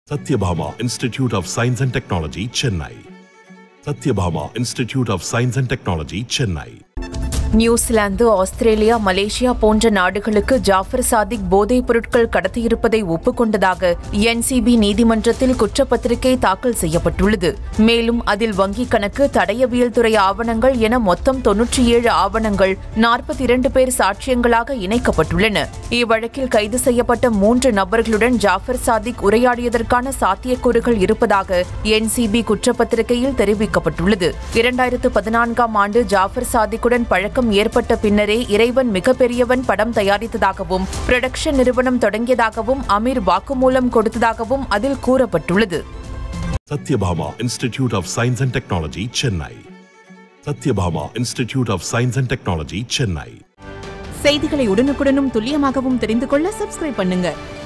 Satyabhama Institute of Science and Technology, Chennai. Satyabhama Institute of Science and Technology, Chennai. New Zealand Australia Malaysia போன்ற நாடுகளுக்கு ஜாஃபர் சாதிக் போதைப் பொருட்கள் கடத்தியிருப்பதை ஒப்புக்கொண்டதாக NCP நீதிமன்றத்தில் குற்றப்பத்திரிகை தாக்கல் செய்யப்பட்டுள்ளது மேலும் அதில் வங்கிக் கணக்கு தடயவியல் துறை ஆவணங்கள் என மொத்தம் தொன்னூற்றி ஏழு ஆவணங்கள் நாற்பத்தி இரண்டு பேர் சாட்சியங்களாக இணைக்கப்பட்டுள்ளன இவ்வழக்கில் கைது செய்யப்பட்ட மூன்று நபர்களுடன் ஜாஃபர் சாதிக் உரையாடியதற்கான சாத்தியக்கூறுகள் இருப்பதாக என்சிபி குற்றப்பத்திரிகையில் தெரிவிக்கப்பட்டுள்ளது இரண்டாயிரத்து பதினான்காம் ஆண்டு ஜாஃபர் சாதிக்குடன் பழக்கம் ஏற்பட்ட பின்னரே இறைவன் மிகப்பெரியவன் படம் தயாரித்ததாகவும் புரொடக்ஷன் நிறுவனம் தொடங்கியதாகவும் அமீர் வாக்குமூலம் கொடுத்ததாகவும் அதில் கூறப்பட்டுள்ளது Satyabhama Institute of Science and Technology, Chennai. Satyabhama Institute of Science and Technology, Chennai. செய்திகளை உடனுக்குடனும் துல்லியமாகவும் தெரிந்து கொள்ள சப்ஸ்கிரைப் பண்ணுங்க